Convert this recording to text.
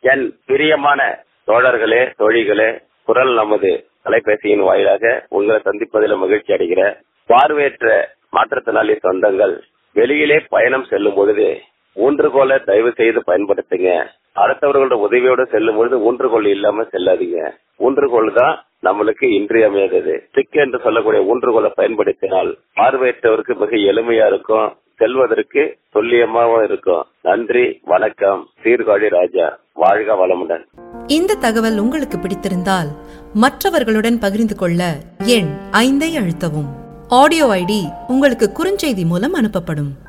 என் பிரியமான தோழர்களே தோழிகளே குரல் நமது தொலைபேசியின் வாயிலாக உங்களை சந்திப்பதில் மகிழ்ச்சி அடைகிற பார்வையற்ற மாற்றுத்திறனாளி சொந்தங்கள் வெளியிலே பயணம் செல்லும் பொழுது ஊன்றுகோலை தயவு செய்து பயன்படுத்துங்க அடுத்தவர்களோட உதவியோடு செல்லும் பொழுது ஊன்றுகோல் இல்லாம செல்லாதீங்க ஊன்றுகோல் தான் நம்மளுக்கு இன்றியமையாதது ஸ்டிக் என்று சொல்லக்கூடிய ஊன்றுகோலை பயன்படுத்தினால் பார்வையற்றவருக்கு மிக எளிமையா இருக்கும் செல்வதற்கு துல்லியமாவும் இருக்கும் நன்றி வணக்கம் சீர்காழி ராஜா வாழ்க வளமுடன் இந்த தகவல் உங்களுக்கு பிடித்திருந்தால் மற்றவர்களுடன் பகிர்ந்து கொள்ள எண் ஐந்தை அழுத்தவும் ஆடியோ ஐடி உங்களுக்கு குறுஞ்செய்தி மூலம் அனுப்பப்படும்